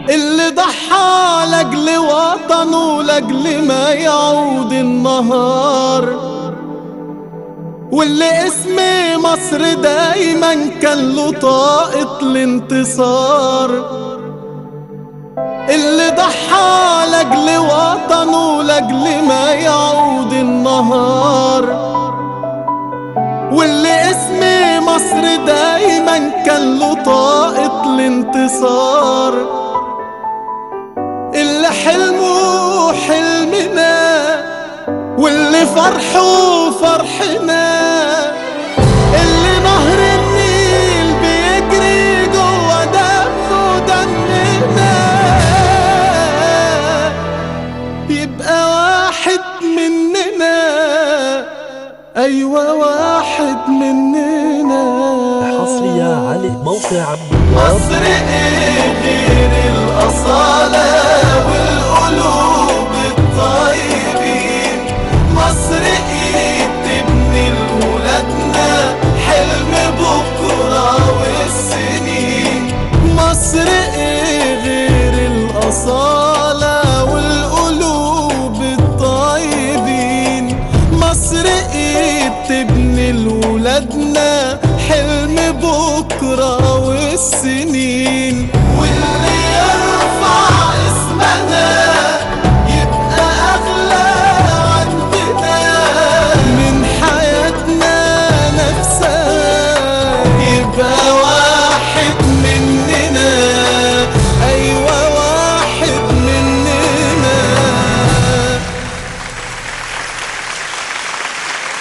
اللي ضحى لاجل وطنه لاجل ما يعود النهار واللي اسم مصر دايما كان له طاقة الانتصار اللي ضحى لاجل وطنه لاجل ما يعود النهار واللي اسم مصر دايما كان له طاقة الانتصار اللي حلمه حلمنا واللي فرحه فرحنا اللي نهر النيل بيجري جوا دمه دمنا يبقى واحد مننا ايوه واحد مننا حصرية على موقع عبد الوهاب مصر ايه غير الأصالة والقلوب الطيبين مصر ايه تبني لولادنا حلم بكرة والسنين مصر ايه غير الأصالة والقلوب الطيبين مصر ايه تبني لولادنا حلم بكرة والسنين واللي يرفع اسمنا يبقى أغلى عندنا من حياتنا نفسها يبقى